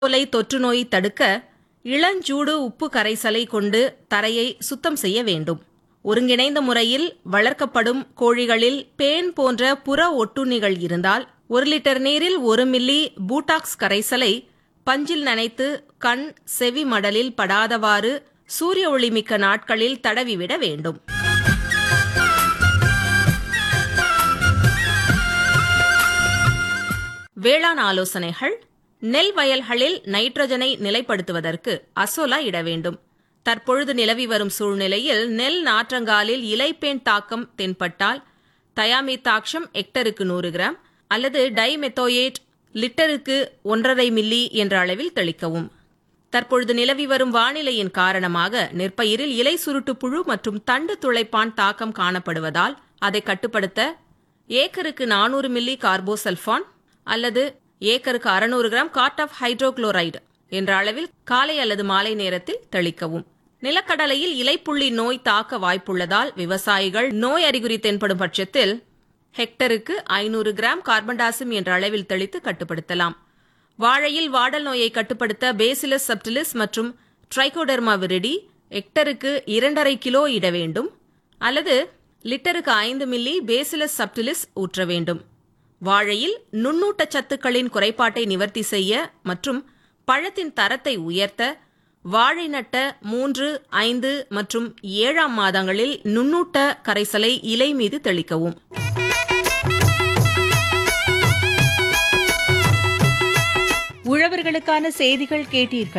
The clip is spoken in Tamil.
கொலை தொற்றுநோய் தடுக்க இளஞ்சூடு உப்பு கரைசலை கொண்டு தரையை சுத்தம் செய்ய வேண்டும் ஒருங்கிணைந்த முறையில் வளர்க்கப்படும் கோழிகளில் பேன் போன்ற புற ஒட்டுண்ணிகள் இருந்தால் ஒரு லிட்டர் நீரில் ஒரு மில்லி பூட்டாக்ஸ் கரைசலை பஞ்சில் நனைத்து கண் செவி மடலில் படாதவாறு சூரிய ஒளிமிக்க நாட்களில் தடவிவிட வேண்டும் வேளாண் ஆலோசனைகள் நெல் வயல்களில் நைட்ரஜனை நிலைப்படுத்துவதற்கு அசோலா இட வேண்டும் தற்பொழுது நிலவி வரும் சூழ்நிலையில் நெல் நாற்றங்காலில் இலைப்பேன் தாக்கம் தென்பட்டால் தயாமித்தாக்ஷம் ஹெக்டருக்கு நூறு கிராம் அல்லது டைமெத்தோயேட் லிட்டருக்கு ஒன்றரை மில்லி என்ற அளவில் தெளிக்கவும் தற்பொழுது நிலவி வரும் வானிலையின் காரணமாக நெற்பயிரில் இலை சுருட்டு புழு மற்றும் தண்டு துளைப்பான் தாக்கம் காணப்படுவதால் அதை கட்டுப்படுத்த ஏக்கருக்கு நானூறு மில்லி கார்போசல்ஃபான் அல்லது ஏக்கருக்கு அறுநூறு கிராம் காட் ஆஃப் ஹைட்ரோகுளோரைடு என்ற அளவில் காலை அல்லது மாலை நேரத்தில் தெளிக்கவும் நிலக்கடலையில் இலைப்புள்ளி நோய் தாக்க வாய்ப்புள்ளதால் விவசாயிகள் நோய் அறிகுறி தென்படும் பட்சத்தில் ஹெக்டருக்கு ஐநூறு கிராம் கார்பன்டாசிம் என்ற அளவில் தெளித்து கட்டுப்படுத்தலாம் வாழையில் வாடல் நோயை கட்டுப்படுத்த பேசிலஸ் சப்டிலிஸ் மற்றும் ட்ரைகோடெர்மா விரிடி ஹெக்டருக்கு இரண்டரை கிலோ இட வேண்டும் அல்லது லிட்டருக்கு ஐந்து மில்லி பேசிலஸ் சப்டிலிஸ் ஊற்ற வேண்டும் வாழையில் நுண்ணூட்ட சத்துக்களின் குறைபாட்டை நிவர்த்தி செய்ய மற்றும் பழத்தின் தரத்தை உயர்த்த வாழை நட்ட மூன்று ஐந்து மற்றும் ஏழாம் மாதங்களில் நுண்ணூட்ட கரைசலை இலை மீது தெளிக்கவும் உழவர்களுக்கான செய்திகள் கேட்டீர்கள்